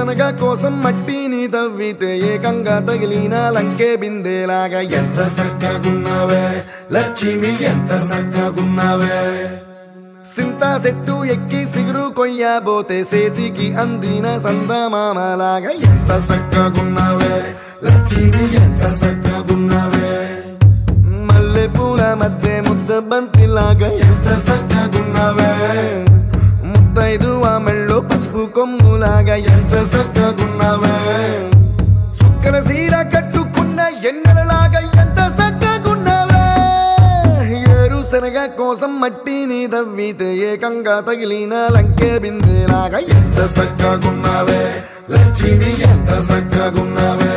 శనగ కోసం మట్టిని తవ్వితే ఏకంగా తగిలిన లంకే బిందేలాగా ఎంత చక్కగున్నావే లక్ష్మి ఎంత చక్కగున్నావే సింతా చెట్టు ఎక్కి సిగురు కొయ్యబోతే సేతికి అందిన సందమామలాగా ఎంత చక్కగున్నావే లక్ష్మి ఎంత చక్కగున్నావే మల్లె పూల మధ్య ముద్ద బంతిలాగా ఎంత చక్కగున్నావే ముద్దైదు మెళ్ళో పసుపు కొమ్ములాగా ఎంత చక్కగున్నావే సుక్కల సీర కట్టుకున్న ఎన్నెలలాగా ఎంత చక్కగున్నావే ఏరు శనగ కోసం మట్టిని తవ్వితే ఏకంగా తగిలిన లంకే బిందేలాగా ఎంత చక్కగున్నావే లక్ష్మి ఎంత చక్కగున్నావే